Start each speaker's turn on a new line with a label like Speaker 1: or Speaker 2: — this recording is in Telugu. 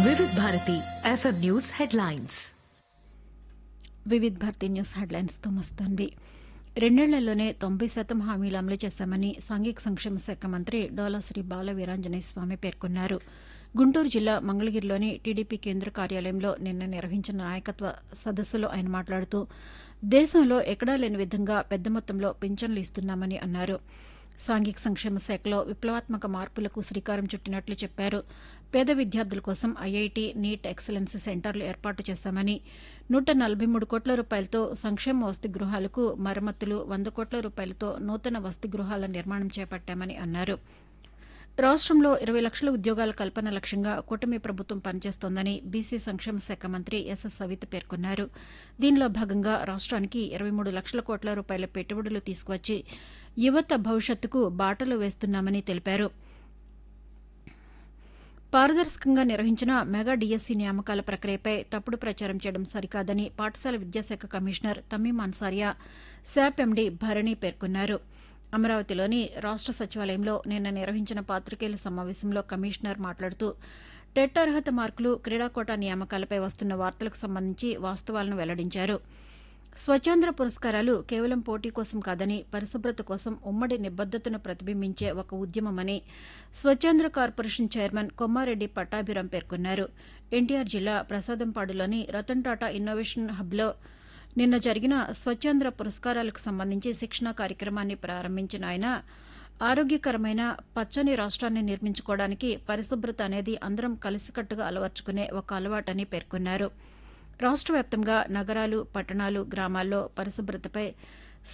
Speaker 1: Vividh Bharati FM news headlines
Speaker 2: Vividh Bharati news హెడ్లైన్స్తో మస్తాన్వి రెండేళ్లలోనే తొంభై శాతం హామీలు అమలు చేశామని సాంఘిక సంక్షేమ శాఖ మంత్రి డోలాశ్రీ బాల వీరాంజనేయ స్వామి పేర్కొన్నారు గుంటూరు జిల్లా మంగళగిరిలోని టీడీపీ కేంద్ర కార్యాలయంలో నిన్న నిర్వహించిన నాయకత్వ సదస్సులో ఆయన మాట్లాడుతూ దేశంలో ఎక్కడా లేని విధంగా పెద్ద మొత్తంలో పింఛన్లు ఇస్తున్నామని అన్నారు సాంఘిక సంక్షేమ శాఖలో విప్లవాత్మక మార్పులకు శ్రీకారం చుట్టినట్లు చెప్పారు పేద విద్యార్థుల కోసం ఐఐటి నీట్ ఎక్సలెన్స్ సెంటర్లు ఏర్పాటు చేశామని నూట నలభై మూడు కోట్ల రూపాయలతో సంక్షేమ వసతి గృహాలకు మరమ్మతులు వంద కోట్ల రూపాయలతో నూతన వసతి గృహాల నిర్మాణం చేపట్టామని అన్నారు రాష్ట్రంలో ఇరవై లక్షల ఉద్యోగాల కల్పన లక్ష్యంగా కూటమి ప్రభుత్వం పనిచేస్తోందని బీసీ సంక్షేమ శాఖ మంత్రి ఎస్ సవిత పేర్కొన్నారు దీనిలో భాగంగా రాష్ట్రానికి ఇరవై మూడు లక్షల కోట్ల రూపాయల పెట్టుబడులు తీసుకువచ్చి యువత భవిష్యత్తుకు బాటలు వేస్తున్నామని తెలిపారు పారదర్శకంగా నిర్వహించిన మెగా డీఎస్సీ నియామకాల ప్రక్రియపై తప్పుడు ప్రచారం చేయడం సరికాదని పాఠశాల విద్యాశాఖ commissioner Tameem Ansariya SAAP MD Bharani పేర్కొన్నారు అమరావతిలోని రాష్ట సచివాలయంలో నిన్న నిర్వహించిన పాతికేయుల సమావేశంలో కమిషనర్ మాట్లాడుతూ టెట్ అర్హత మార్కులు క్రీడా కోటా నియామకాలపై వస్తున్న వార్తలకు సంబంధించి వాస్తవాలను వెల్లడించారు స్వచ్ఛంద్ర పురస్కారాలు కేవలం పోటీ కోసం కాదని పరిశుభ్రత కోసం ఉమ్మడి నిబద్దతను ప్రతిబింబించే ఒక ఉద్యమమని స్వచ్ఛంద్ర కార్పొరేషన్ చైర్మన్ కొమ్మారెడ్డి పట్టాభిరాం పేర్కొన్నారు ఎన్టీఆర్ జిల్లా ప్రసాదంపాడులోని రతన్ టాటా ఇన్నోవేషన్ హబ్లో నిన్న జరిగిన స్వచ్ఛంద్ర పురస్కారాలకు సంబంధించి శిక్షణా కార్యక్రమాన్ని ప్రారంభించిన ఆయన ఆరోగ్యకరమైన పచ్చని రాష్ట్రాన్ని నిర్మించుకోవడానికి పరిశుభ్రత అనేది అందరం కలిసికట్టుగా అలవర్చుకునే ఒక అలవాటని పేర్కొన్నారు రాష్ట్ర వ్యాప్తంగా నగరాలు పట్టణాలు గ్రామాల్లో పరిశుభ్రతపై